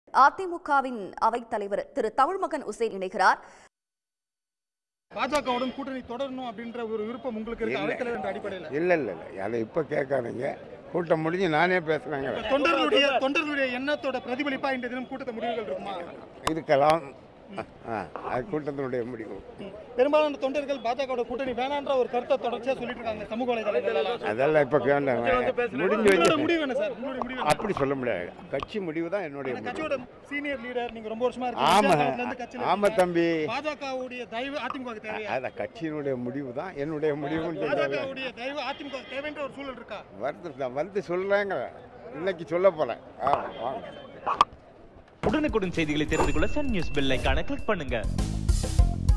அதிமுகவின் அவைத்தலைவர் திரு தமிழ்மகன் உசேன் இணைகிறார் பாஜகவுடன் கூட்டணி தொடரணும் அப்படின்ற ஒரு விருப்பம் உங்களுக்கு இருக்கு இல்ல. அவைத்தலைவர் என்ற அடிப்படையில் இல்லை இல்லை இல்லை அதை இப்போ கேட்காதீங்க கூட்டம் முடிஞ்சு நானே பேசுகிறேங்க தொண்டர்களுடைய தொண்டர்களுடைய எண்ணத்தோட பிரதிபலிப்பா இந்த தினம் கூட்டத்தை முடிவுகள் இருக்குமா இருக்கலாம் ஆ அது கூட்டத்தினுடைய முடிவு பெரும்பாலான தொண்டர்கள் பாஜகவோட கூட்டணி வேணான்ற ஒரு கருத்தை தொடர்ச்சியா சொல்லிட்டு இருக்காங்க சமூக வலைதளங்கள் அதெல்லாம் இப்போ வேண்டாம் முடிஞ்சு உங்களோட வச்சு முடிவு என்ன சார் உங்களுடைய முடிவு என்ன? அப்படி சொல்ல முடியாது கட்சி முடிவு தான் என்னுடைய அந்த முடிவு கட்சியோட சீனியர் லீடர் நீங்க ரொம்ப வருஷமா ஆமா இருக்கீங்க கட்சியில ஆமா இருக்கீங்க. தம்பி பாஜகவுடைய தயவு அதிமுக தேவையா அத கட்சியினுடைய முடிவு தான் என்னுடைய முடிவுன்னு சொல்றாங்க பாஜகவுடைய தயவு அதிமுக தேவைன்ற ஒரு சூழல் இருக்கா வருது நான் வந்து சொல்றேங்க இன்னைக்கு சொல்ல போறேன் ஆ வாங்க உடனுக்குடன் செய்திகளை தெரிந்து கொள்ள சன் நியூஸ் பெல் ஐகானை கிளிக் பண்ணுங்க